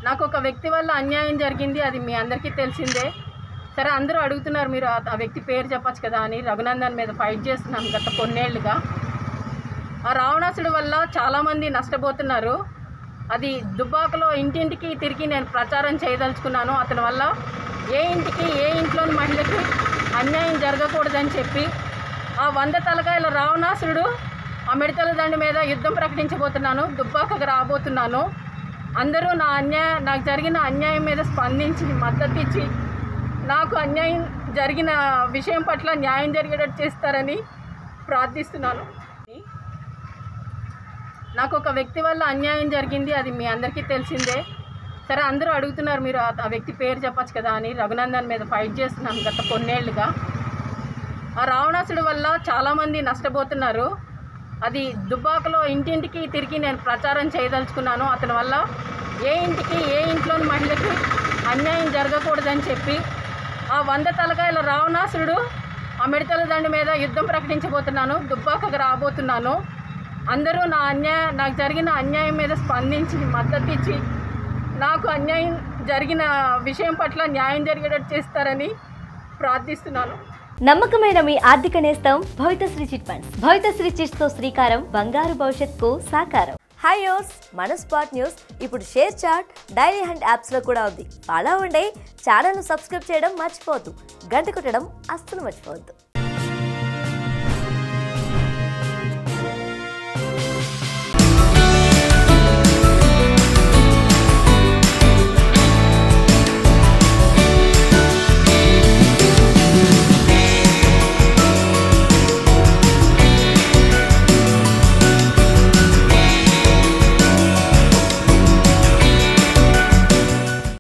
నాకు ఒక వ్యక్తి వల్ల అన్యాయం జరిగింది అది మీ అందరికీ తెలిసిందే సరే అందరూ అడుగుతున్నారు మీరు ఆ- ఆ వ్యక్తి పేరు చెప్పచ్చు కదా అని రఘునందన్ మీద ఫైట్ చేస్తున్నాను గత కొన్నేళ్లుగా ఆ రావణాసుడి వల్ల చాలామంది నష్టపోతున్నారు అది దుబ్బాకలో ఇంటింటికి తిరిగి నేను ప్రచారం చేయదలుచుకున్నాను అతని వల్ల ఏ ఇంటికి ఏ ఇంట్లోని మహిళకి అన్యాయం జరగకూడదని చెప్పి ఆ వంద తలకాయల రావణాసురుడు ఆ మిడతల దండి మీద యుద్ధం ప్రకటించబోతున్నాను దుబ్బాకకు రాబోతున్నాను అందరూ నా అన్యాయ నాకు జరిగిన అన్యాయం మీద స్పందించి మద్దతు ఇచ్చి నాకు అన్యాయం జరిగిన విషయం పట్ల న్యాయం జరిగేటట్టు చేస్తారని ప్రార్థిస్తున్నాను నాకు ఒక వ్యక్తి వల్ల అన్యాయం జరిగింది అది మీ అందరికీ తెలిసిందే సరే అందరూ అడుగుతున్నారు మీరు ఆ- ఆ వ్యక్తి పేరు చెప్పచ్చు కదా అని రఘునందన్ మీద ఫైట్ చేస్తున్నాను గత కొన్నేళ్లుగా ఆ రావణాసుడి వల్ల చాలామంది నష్టపోతున్నారు అది దుబ్బాకలో ఇంటింటికి తిరిగి నేను ప్రచారం చేయదలుచుకున్నాను అతని వల్ల ఏ ఇంటికి ఏ ఇంట్లోని మహిళకి అన్యాయం జరగకూడదని చెప్పి ఆ వంద తలకాయల రావణాసురుడు ఆ మిడతల దండి మీద యుద్ధం ప్రకటించబోతున్నాను దుబ్బాకకు రాబోతున్నాను అందరూ నా అన్యాయ నాకు జరిగిన అన్యాయం మీద స్పందించి మద్దతు ఇచ్చి నాకు అన్యాయం జరిగిన విషయం పట్ల న్యాయం జరిగేటట్టు చేస్తారని ప్రార్థిస్తున్నాను నమ్మకమైన మీ ఆర్థిక నేస్తం Bhavithasri chit funds Bhavithasri chits తో శ్రీకారం బంగారు భవిష్యత్తుకు సాకారం హాయ్ యోస్ మన స్పాట్ న్యూస్ ఇప్పుడు ShareChat Dailyhunt apps లో కూడా ఉంది అలా ఉండే ఛానల్ ను సబ్స్క్రైబ్ చేయడం మర్చిపోవద్దు గంట కొట్టడం అస్సలు మర్చిపోవద్దు